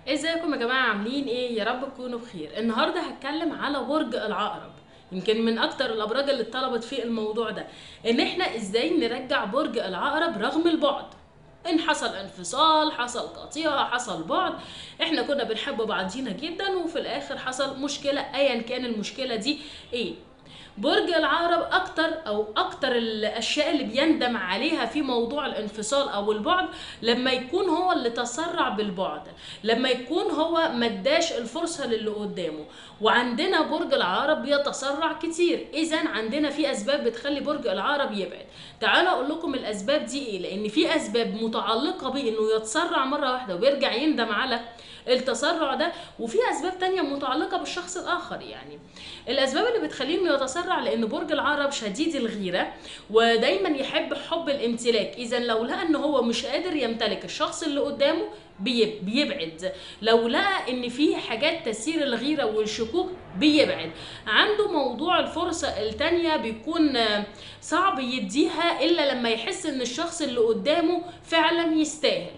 ازيكم يا جماعه عاملين ايه يا رب تكونوا بخير النهارده هتكلم على برج العقرب يمكن من اكتر الابراج اللي اتطلبت في الموضوع ده ان احنا ازاي نرجع برج العقرب رغم البعد ان حصل انفصال حصل قطيعه حصل بعد احنا كنا بنحب بعضينا جدا وفي الاخر حصل مشكله ايا كان المشكله دي ايه برج العقرب اكتر او اكتر الاشياء اللي بيندم عليها في موضوع الانفصال او البعد لما يكون هو اللي تسرع بالبعد لما يكون هو مداش الفرصه للي قدامه وعندنا برج العقرب بيتسرع كتير اذا عندنا في اسباب بتخلي برج العقرب يبعد تعالوا اقول لكم الاسباب دي ايه لان في اسباب متعلقه بانه يتسرع مره واحده ويرجع يندم على التسرع ده وفي اسباب تانية متعلقه بالشخص الاخر يعني الاسباب اللي بتخليه انه يتسرع لان برج العقرب شديد الغيره ودايما يحب حب الامتلاك اذا لو لقى ان هو مش قادر يمتلك الشخص اللي قدامه بيب بيبعد لو لقى ان في حاجات تثير الغيره والشكوك بيبعد عنده موضوع الفرصه التانية بيكون صعب يديها الا لما يحس ان الشخص اللي قدامه فعلا يستاهل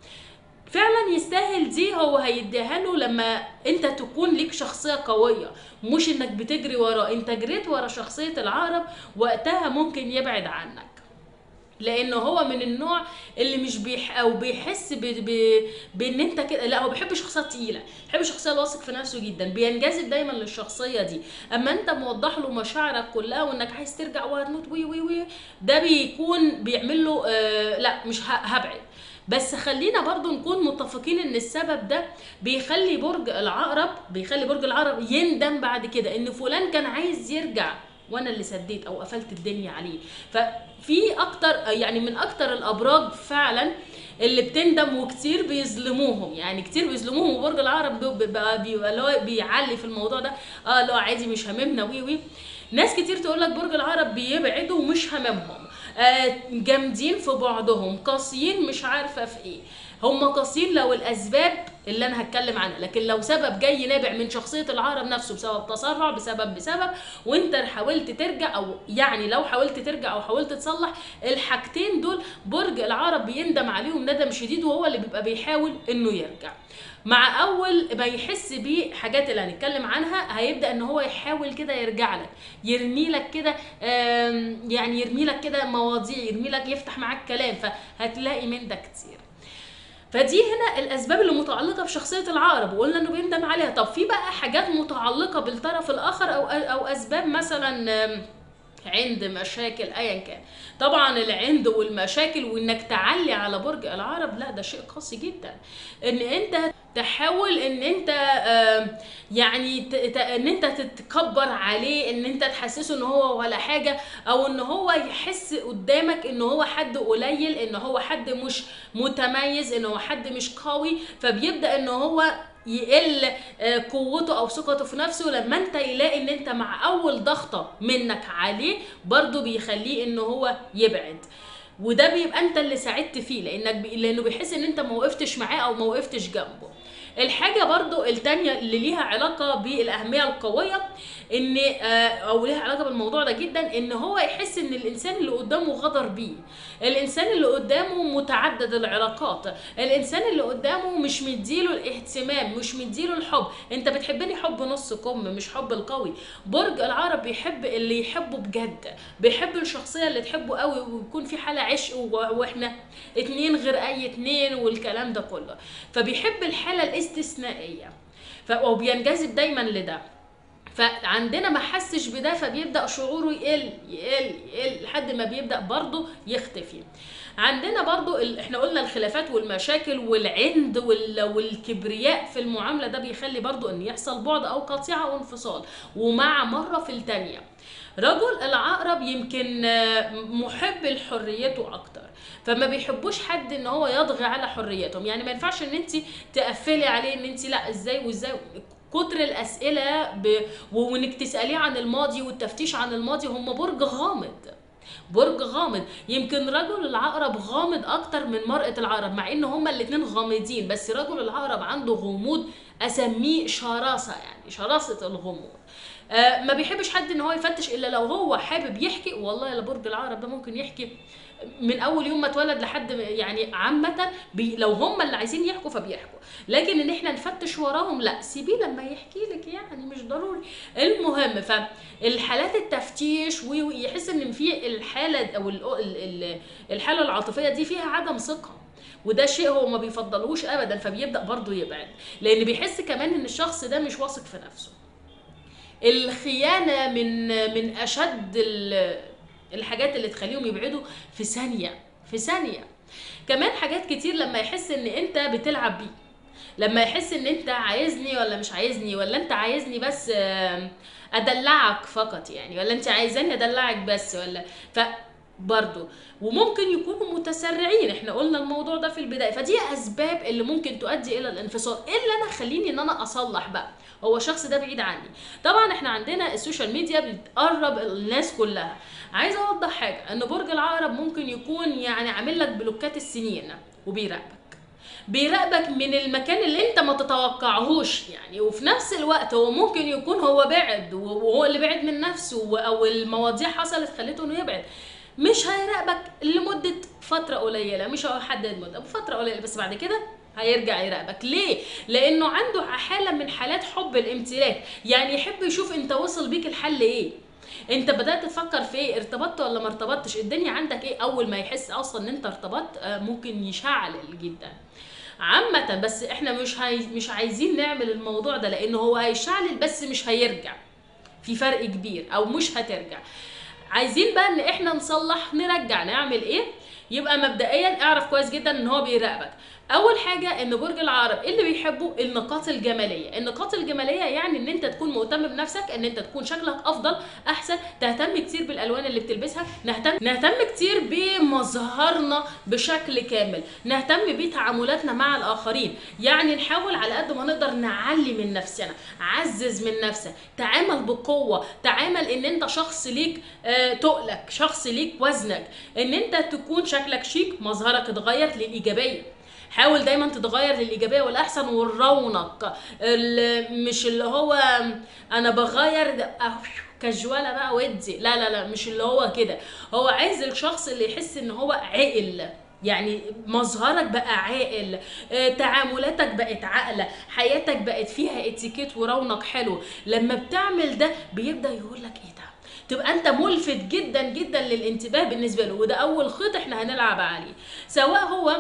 فعلا يستاهل دي هو هيديها له لما انت تكون ليك شخصيه قويه مش انك بتجري وراه انت جريت ورا شخصيه العقرب وقتها ممكن يبعد عنك لانه هو من النوع اللي مش بيح او بيحس ب... ب... بان انت كده لا هو بيحب شخصيه تقيله بيحب شخصيه واثق في نفسه جدا بينجذب دايما للشخصيه دي اما انت موضح له مشاعرك كلها وانك عايز ترجع وهتموت وي وي وي ده بيكون بيعمل له آه لا مش هبعد بس خلينا برضو نكون متفقين ان السبب ده بيخلي برج العقرب بيخلي برج العقرب يندم بعد كده ان فلان كان عايز يرجع وانا اللي سديت او قفلت الدنيا عليه ففي اكتر يعني من اكتر الابراج فعلا اللي بتندم وكتير بيظلموهم يعني كتير بيظلموهم وبرج العقرب بيبقى اللي هو بيعلي في الموضوع ده اه لا عادي مش هاممنا وي وي ناس كتير تقول لك برج العقرب بيبعدوا ومش هاممهم آه جامدين في بعضهم قاسيين مش عارفه في ايه هم قاسيين لو الاسباب اللي انا هتكلم عنها لكن لو سبب جاي نابع من شخصيه العقرب نفسه بسبب تسرع بسبب بسبب وانت حاولت ترجع او يعني لو حاولت ترجع او حاولت تصلح الحاجتين دول برج العقرب بيندم عليهم ندم شديد وهو اللي بيبقى بيحاول انه يرجع مع اول ما يحس بيه حاجات اللي هنتكلم عنها هيبدا ان هو يحاول كده يرجع لك يرمي لك كده يعني يرمي لك كده مواضيع يرمي لك يفتح معاك كلام فهتلاقي من ده كتير فدي هنا الاسباب اللي متعلقه بشخصيه العقرب وقلنا انه بيندم عليها طب في بقى حاجات متعلقه بالطرف الاخر او او اسباب مثلا عند مشاكل ايا كان طبعا العند والمشاكل وانك تعلي على برج العقرب لا ده شيء قاسي جدا ان انت تحاول ان انت يعني ان انت تتكبر عليه ان انت تحسسه ان هو ولا حاجه او ان هو يحس قدامك ان هو حد قليل ان هو حد مش متميز ان هو حد مش قوي فبيبدا ان هو يقل قوته او ثقته في نفسه لما انت يلاقي ان انت مع اول ضغطه منك عليه برضو بيخليه ان هو يبعد وده بيبقى انت اللي ساعدت فيه لانك بي... لانه بيحس ان انت ما وقفتش معاه او ما وقفتش جنبه الحاجه برضو التانية اللي ليها علاقه بالاهميه القويه ان او ليها علاقه بالموضوع ده جدا ان هو يحس ان الانسان اللي قدامه غدر بيه الانسان اللي قدامه متعدد العلاقات الانسان اللي قدامه مش مديله الاهتمام مش مديله الحب انت بتحبني حب نص كم مش حب القوي برج العقرب بيحب اللي يحبه بجد بيحب الشخصيه اللي تحبه قوي ويكون في حاله عشق واحنا اتنين غير اي اتنين والكلام ده كله فبيحب الحاله الاستثنائيه وبينجذب دايما لده فعندنا ما حسش بده فبيبدا شعوره يقل يقل يقل لحد ما بيبدا برضه يختفي عندنا برضو ال... احنا قلنا الخلافات والمشاكل والعند وال... والكبرياء في المعامله ده بيخلي برضو ان يحصل بعد او قطيعه او انفصال ومع مره في الثانيه رجل العقرب يمكن محب لحريته اكتر فما بيحبوش حد ان هو يضغي على حريتهم يعني ما ينفعش ان انت تقفلي عليه ان انت لا ازاي وازاي كتر الاسئله ب... وانك تساليه عن الماضي والتفتيش عن الماضي هم برج غامض برج غامض يمكن رجل العقرب غامض اكتر من مرأة العقرب مع ان هما الاتنين غامضين بس رجل العقرب عنده غموض اسميه شراسه يعني شراسه الغموض آه ما بيحبش حد ان هو يفتش الا لو هو حابب يحكي والله يا برج العقرب ده ممكن يحكي من اول يوم ما اتولد لحد ما- يعني عامه بي لو هم اللي عايزين يحكوا فبيحكوا لكن ان احنا نفتش وراهم لا سيبيه لما يحكي لك يعني مش ضروري المهم فالحالات التفتيش ويحس ان في الحاله او ال- ال- ال- الحاله العاطفيه دي فيها عدم ثقه وده شيء هو ما بيفضلهوش ابدا فبيبدا برضه يبعد لان بيحس كمان ان الشخص ده مش واثق في نفسه الخيانه من من اشد ال- الحاجات اللي تخليهم يبعدوا في ثانيه في ثانيه كمان حاجات كتير لما يحس ان انت بتلعب بيه لما يحس ان انت عايزني ولا مش عايزني ولا انت عايزني بس آم، ادلعك فقط يعني ولا انت عايزاني ادلعك بس ولا ف برضه وممكن يكونوا متسرعين احنا قلنا الموضوع ده في البدايه فدي اسباب اللي ممكن تؤدي الى الانفصال ايه اللي انا خليني ان انا اصلح بقى هو الشخص ده بعيد عني طبعا احنا عندنا السوشيال ميديا بتقرب الناس كلها عايزه اوضح حاجه ان برج العقرب ممكن يكون يعني عامل لك بلوكات السنين وبيراقبك بيراقبك من المكان اللي انت ما تتوقعهوش يعني وفي نفس الوقت هو ممكن يكون هو بعد وهو اللي بعد من نفسه او المواضيع حصلت خلته انه يبعد مش هيراقبك لمدة فترة قليلة مش هيحدد مدة فترة قليلة بس بعد كده هيرجع يراقبك ليه؟ لأنه عنده حالة من حالات حب الامتلاك يعني يحب يشوف انت وصل بيك الحل ايه انت بدات تفكر في ايه ارتبطت ولا ما ارتبطتش الدنيا عندك ايه اول ما يحس اصلا ان انت ارتبطت آه، ممكن يشعلل جدا عامة بس احنا مش هاي مش عايزين نعمل الموضوع ده لان هو هيشعلل بس مش هيرجع في فرق كبير او مش هترجع عايزين بقى ان احنا نصلح نرجع نعمل ايه يبقى مبدئيا اعرف كويس جدا ان هو بيراقبك اول حاجه ان برج العقرب اللي بيحبوا النقاط الجماليه النقاط الجماليه يعني ان انت تكون مهتم بنفسك ان انت تكون شكلك افضل احسن تهتم كتير بالالوان اللي بتلبسها نهتم نهتم كتير بمظهرنا بشكل كامل نهتم بتعاملاتنا مع الاخرين يعني نحاول على قد ما نقدر نعلي من نفسنا عزز من نفسك تعامل بقوه تعامل ان انت شخص ليك آه تقلك شخص ليك وزنك ان انت تكون شكلك شيك مظهرك اتغير للايجابيه حاول دايما تتغير للايجابيه والاحسن والرونق ال- مش اللي هو انا بغير ده أف- كجواله بقى ودي لا لا لا مش اللي هو كده هو عايز الشخص اللي يحس ان هو عاقل يعني مظهرك بقى عاقل آه، تعاملاتك بقت عاقله حياتك بقت فيها اتيكيت ورونق حلو لما بتعمل ده بيبدا يقول لك ايه ده تبقى انت ملفت جدا جدا للانتباه بالنسبه له وده اول خيط احنا هنلعب عليه سواء هو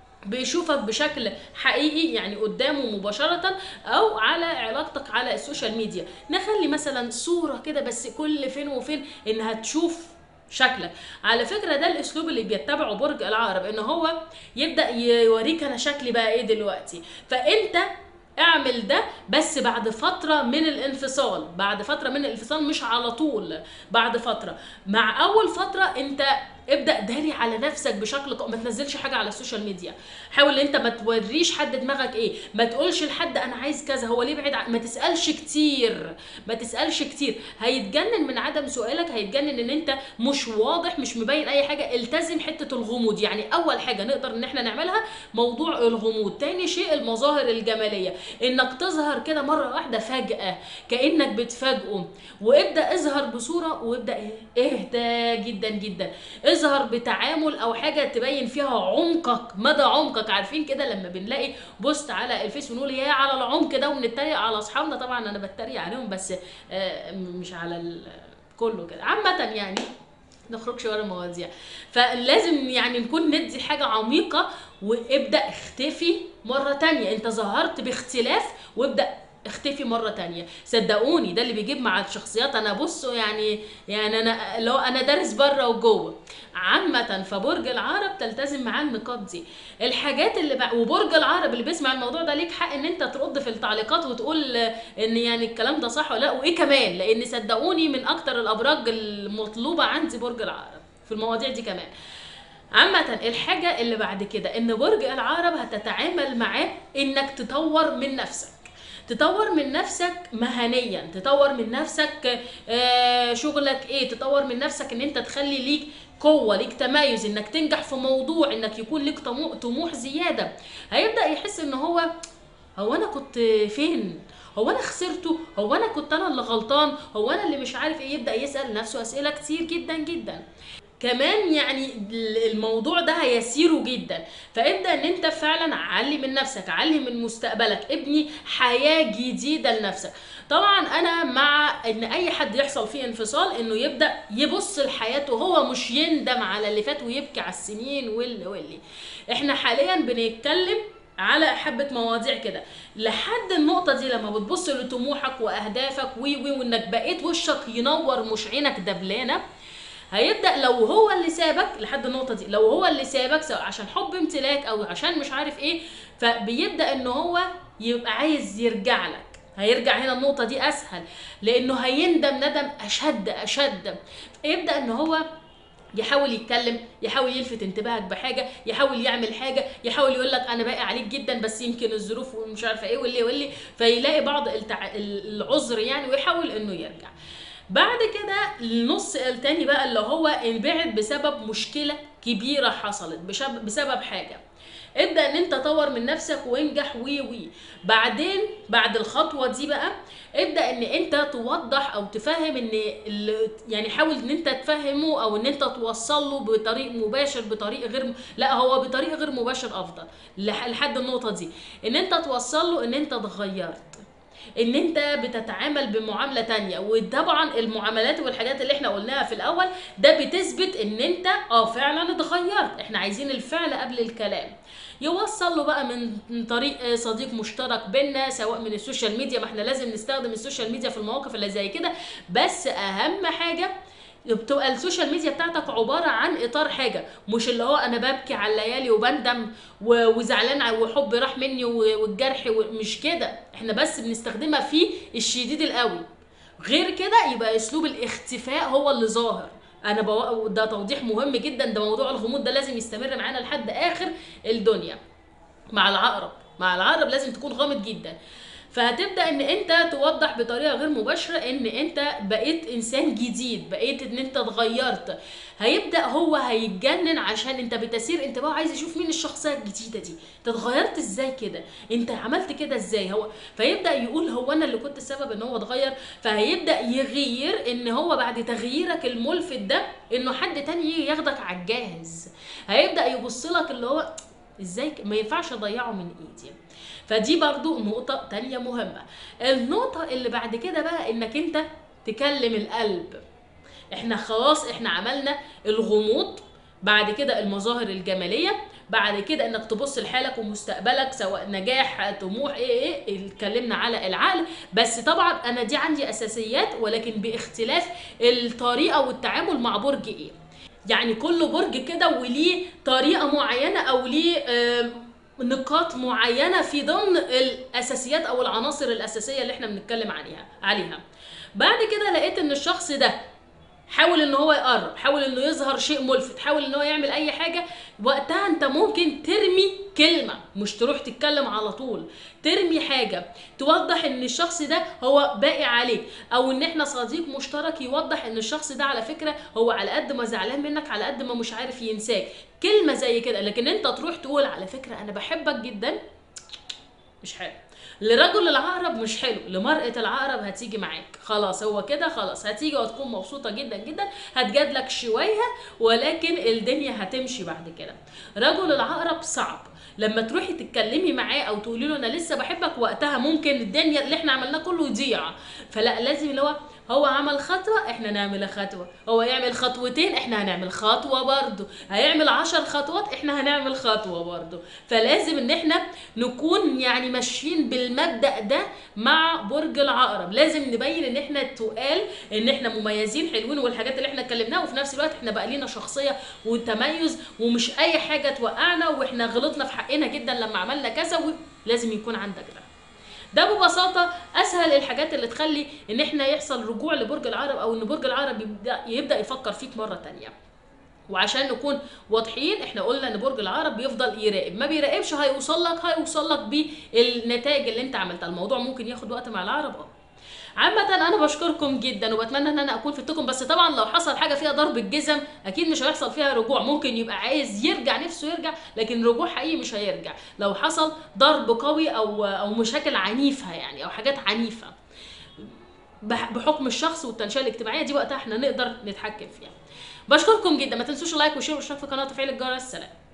بيشوفك بشكل حقيقي يعني قدامه مباشرة أو على علاقتك على السوشيال ميديا نخلي مثلا صورة كده بس كل فين وفين إنها تشوف شكلك على فكرة ده الأسلوب اللي بيتبعه برج العقرب إن هو يبدأ يوريك أنا شكلي بقى إيه دلوقتي فأنت اعمل ده بس بعد فترة من الانفصال بعد فترة من الانفصال مش على طول بعد فترة مع أول فترة أنت ابدا داري على نفسك بشكل ق- ما تنزلش حاجه على السوشيال ميديا حاول انت ما توريش حد دماغك ايه ما تقولش لحد انا عايز كذا هو ليه بعيد عن- ما تسالش كتير ما تسالش كتير هيتجنن من عدم سؤالك هيتجنن ان انت مش واضح مش مبين اي حاجه التزم حته الغموض يعني اول حاجه نقدر ان احنا نعملها موضوع الغموض تاني شيء المظاهر الجماليه انك تظهر كده مره واحده فجاه كانك بتفاجئه وابدا اظهر بصوره وابدا اهدى جدا جدا اظهر بتعامل او حاجه تبين فيها عمقك مدى عمقك عارفين كده لما بنلاقي بوست على الفيس ونقول يا على العمق ده وبنتريق على اصحابنا طبعا انا بتريق عليهم بس آه، مش على ال- كله كده عامه يعني نخرجش ورا المواضيع فلازم يعني نكون ندي حاجة عميقة وابدأ اختفي مرة تانية انت ظهرت باختلاف وابدأ اختفي مرة تانية صدقوني ده اللي بيجيب مع الشخصيات انا بصوا يعني يعني انا لو انا دارس بره وجوه عامة فبرج العقرب تلتزم معاه النقاط دي الحاجات اللي بقى وبرج العقرب اللي بيسمع الموضوع ده ليك حق ان انت ترد في التعليقات وتقول آه، ان يعني الكلام ده صح ولا لا وايه كمان لان صدقوني من اكتر الابراج المطلوبة عندي برج العقرب في المواضيع دي كمان عامة الحاجة اللي بعد كده ان برج العقرب هتتعامل معاه انك تطور من نفسك تطور من نفسك مهنيا تطور من نفسك آه، شغلك ايه تطور من نفسك ان انت تخلي ليك قوة ليك تميز انك تنجح في موضوع انك يكون ليك طمو- طموح زيادة هيبدأ يحس ان هو هو انا كنت فين هو انا خسرته هو انا كنت انا اللي غلطان هو انا اللي مش عارف ايه يبدأ يسأل نفسه اسئلة كتير جدا جدا كمان يعني ال- الموضوع ده هيسيره جدا فابدا ان انت فعلا علي من نفسك علي من مستقبلك ابني حياه جديده لنفسك طبعا انا مع ان اي حد يحصل فيه انفصال انه يبدا يبص لحياته هو مش يندم على اللي فات ويبكي على السنين واللي واللي احنا حاليا بنتكلم على حبة مواضيع كده لحد النقطة دي لما بتبص لطموحك وأهدافك وي وي وإنك بقيت وشك ينور مش عينك دبلانة هيبدا لو هو اللي سابك لحد النقطه دي لو هو اللي سابك سواء عشان حب امتلاك او عشان مش عارف ايه فبيبدا ان هو يبقى عايز يرجع لك هيرجع هنا النقطه دي اسهل لانه هيندم ندم اشد اشد يبدا ان هو يحاول يتكلم يحاول يلفت انتباهك بحاجه يحاول يعمل حاجه يحاول يقول لك انا باقي عليك جدا بس يمكن الظروف ومش عارفه ايه واللي واللي فيلاقي بعض التع... العذر يعني ويحاول انه يرجع بعد كده النص التاني بقى اللي هو انبعد بسبب مشكله كبيره حصلت بشب- بسبب حاجه ابدا ان انت طور من نفسك وانجح وي وي بعدين بعد الخطوه دي بقى ابدا ان انت توضح او تفهم ان ال- يعني حاول ان انت تفهمه او ان انت توصل له بطريق مباشر بطريق غير م... لا هو بطريق غير مباشر افضل لح- لحد النقطه دي ان انت توصل له ان انت اتغيرت ان انت بتتعامل بمعامله تانية وطبعا المعاملات والحاجات اللي احنا قلناها في الاول ده بتثبت ان انت اه فعلا اتغيرت احنا عايزين الفعل قبل الكلام يوصل له بقى من من طريق صديق مشترك بينا سواء من السوشيال ميديا ما احنا لازم نستخدم السوشيال ميديا في المواقف اللي زي كده بس اهم حاجه بتبقى السوشيال ميديا بتاعتك عباره عن اطار حاجه مش اللي هو انا ببكي على الليالي وبندم و- وزعلان ع- وحب راح مني و- والجرح و- مش كده احنا بس بنستخدمها في الشديد القوي غير كده يبقى اسلوب الاختفاء هو اللي ظاهر انا بو... ده توضيح مهم جدا ده موضوع الغموض ده لازم يستمر معانا لحد اخر الدنيا مع العقرب مع العقرب لازم تكون غامض جدا فهتبدا ان انت توضح بطريقه غير مباشره ان انت بقيت انسان جديد بقيت ان انت اتغيرت هيبدا هو هيتجنن عشان انت بتسير انتباهه عايز يشوف مين الشخصيه الجديده دي انت اتغيرت ازاي كده انت عملت كده ازاي هو فيبدا يقول هو انا اللي كنت السبب ان هو اتغير فهيبدا يغير ان هو بعد تغييرك الملفت ده انه حد تاني يجي ياخدك على الجاهز هيبدا يبص لك اللي هو ازاي ك- ما ينفعش اضيعه من ايدي فدي برضو نقطة تانية مهمة النقطة اللي بعد كده بقى انك انت تكلم القلب احنا خلاص احنا عملنا الغموض بعد كده المظاهر الجمالية بعد كده انك تبص لحالك ومستقبلك سواء نجاح طموح ايه ايه اتكلمنا على العقل بس طبعا انا دي عندي اساسيات ولكن باختلاف الطريقة والتعامل مع برج ايه يعني كل برج كده وليه طريقة معينة او ليه آه، نقاط معينة في ضمن الاساسيات او العناصر الاساسية اللي احنا بنتكلم عليها عليها بعد كده لقيت ان الشخص ده حاول ان هو يقرب حاول انه يظهر شيء ملفت حاول ان هو يعمل اي حاجه وقتها انت ممكن ترمي كلمه مش تروح تتكلم على طول ترمي حاجه توضح ان الشخص ده هو باقي عليك او ان احنا صديق مشترك يوضح ان الشخص ده على فكره هو على قد ما زعلان منك على قد ما مش عارف ينساك كلمه زي كده لكن انت تروح تقول على فكره انا بحبك جدا مش حلو لرجل العقرب مش حلو لمرأة العقرب هتيجي معاك خلاص هو كده خلاص هتيجي وهتكون مبسوطة جدا جدا هتجادلك شوية ولكن الدنيا هتمشي بعد كده رجل العقرب صعب لما تروحي تتكلمي معاه او تقولي له انا لسه بحبك وقتها ممكن الدنيا اللي احنا عملناه كله يضيع فلا لازم اللي هو هو عمل خطوة احنا نعمل خطوة هو يعمل خطوتين احنا هنعمل خطوة برضو هيعمل عشر خطوات احنا هنعمل خطوة برضو فلازم ان احنا نكون يعني ماشيين بالمبدأ ده مع برج العقرب لازم نبين ان احنا تقال ان احنا مميزين حلوين والحاجات اللي احنا اتكلمناها وفي نفس الوقت احنا بقى لينا شخصية وتميز ومش اي حاجة توقعنا واحنا غلطنا في حقنا جدا لما عملنا كذا لازم يكون عندك ده ده ببساطة أسهل الحاجات اللي تخلي إن إحنا يحصل رجوع لبرج العقرب أو إن برج العقرب يبدأ, يبدأ يفكر فيك مرة تانية وعشان نكون واضحين احنا قلنا ان برج العقرب بيفضل يراقب ما بيراقبش هيوصل لك هيوصل لك بالنتائج اللي انت عملتها الموضوع ممكن ياخد وقت مع العقرب اه عامة انا بشكركم جدا وبتمنى ان انا اكون فدتكم بس طبعا لو حصل حاجة فيها ضرب الجزم اكيد مش هيحصل فيها رجوع ممكن يبقى عايز يرجع نفسه يرجع لكن رجوع حقيقي مش هيرجع لو حصل ضرب قوي او او مشاكل عنيفة يعني او حاجات عنيفة بح- بحكم الشخص والتنشئة الاجتماعية دي وقتها احنا نقدر نتحكم فيها بشكركم جدا ما تنسوش اللايك والشير والاشتراك في القناه وتفعيل الجرس سلام